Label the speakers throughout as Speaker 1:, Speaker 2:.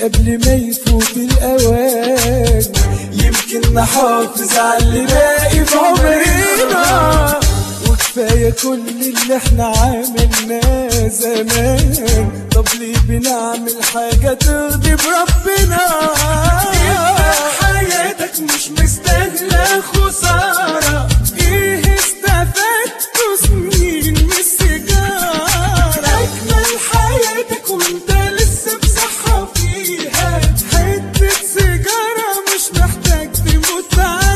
Speaker 1: قبل ما يفوت الأوان يمكن نحافظ على اللي باقي في عمرنا وكفاية كل اللي احنا عملناه زمان طب ليه بنعمل حاجة تغضب ربنا حياتك مش مستاهلة خسارة ايه استفدت سنين من السيجارة أجمل حياتك وانت لسه بصحة فيها حتة سيجارة مش محتاج تموت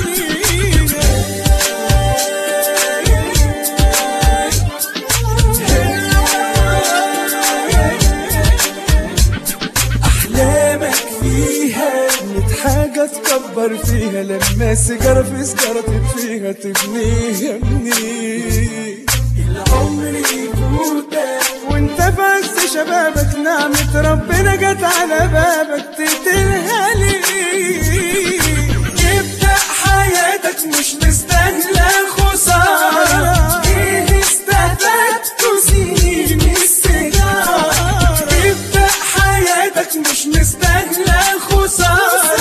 Speaker 1: أحلامك فيها ميت حاجة تكبر فيها لما سيجارة في سيجارة تطفيها تبنيها منين العمر يفوتك وانت في عز شبابك نعمة ربنا جت على بابك تقتلها ليه ابدأ حياتك مش مستاهلة الخسارة ايه استفدت سنين من السيجارة ابدأ حياتك مش مستاهلة الخسارة